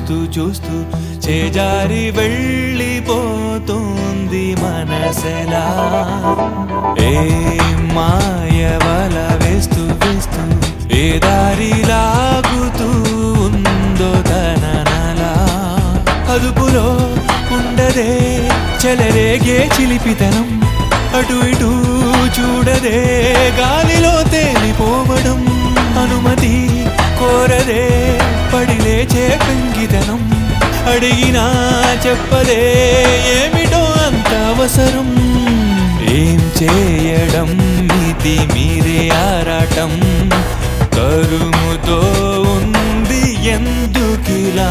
చూస్తూ చూస్తూ చేజారి వెళ్ళిపోతుంది మనసెలా ఏ మాయ వల వేస్తూ వేస్తూ ఏ దారి లాగుతూ ఉందో తననలా అదుపులో ఉండదే చెలరేగే చిలిపితనం అటు ఇటు చూడదే గాలిలో తేలిపోవడం అనుమతి కోరదే పడి లేచే కంగితనం అడిగినా చెప్పదే ఏమిటో అంత అవసరం ఏం చేయడం ఇది మీరే ఆరాటం కరుముతో ఉంది ఎందుకిలా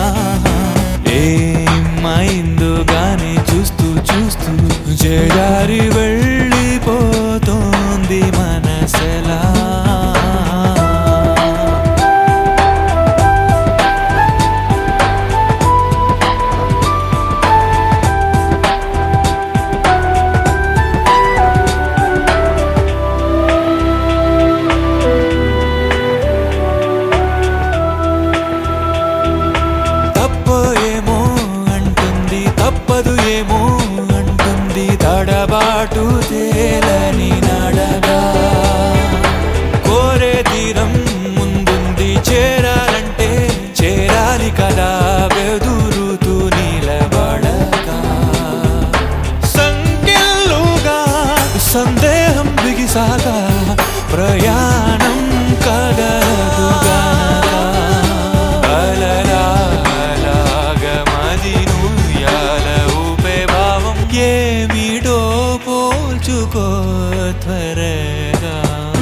ఏమైందో గాని చూస్తూ చూస్తూ చేజారి వెళ్ళిపోతోంది మనసెలా తప్పో ఏమో అంటుంది తప్పదు ఏమో అంటుంది తడబాటు తేలని నడగా కోరే తీరం ముందుంది చేరాలంటే చేరాలి కదా వెదురుతూ నిలబడగా సంఖ్యలుగా సందేహం బిగిసాగా ప్రయాణం కదలదు ఊపే భావం ఏమిటో పోల్చుకో త్వరగా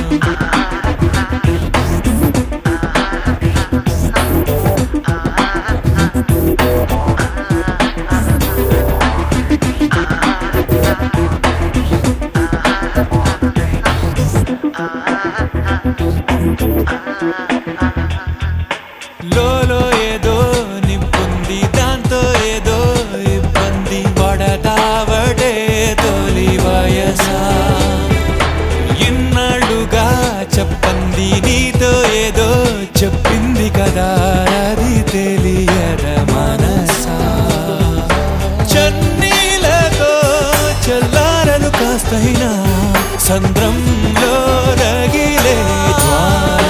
లోలో ఏదో నింపుంది దాంతో ఏదో ఇబ్బంది పడతావడే తొలి వయసా ఇన్నాళ్ళుగా చెప్పంది నీతో ఏదో చెప్పింది కదా అది తెలియద మనసా చన్నీలతో చల్లారలు కాస్తైనా సంద్రంలో రగిలే జ్వాల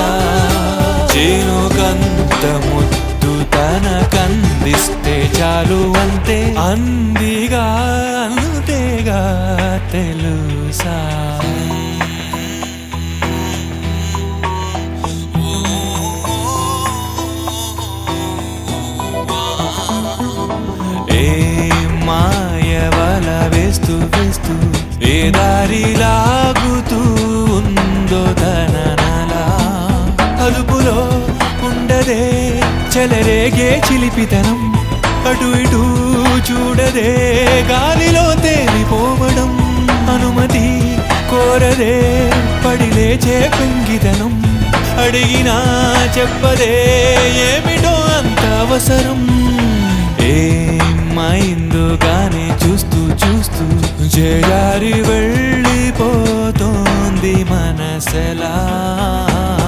చేనుకంత ముద్దు తన కందిస్తే చాలు అంతే అందిగా అంతేగా తెలుసా ఏ మాయ వల వేస్తూ వేస్తూ ఏ దారి లాగుతూ ఉందో తననలా అదుపులో ఉండదే చెలరేగే చిలిపితనం అటు ఇటు చూడదే గాలిలో తేలిపోవడం అనుమతి కోరదే పడి లేచే పెంగితనం అడిగినా చెప్పదే ఏమిటో అంత అవసరం ఏమైందో గాని చూస్తూ చూస్తూ చేజారి వెళ్ళిపోతోంది మనసెలా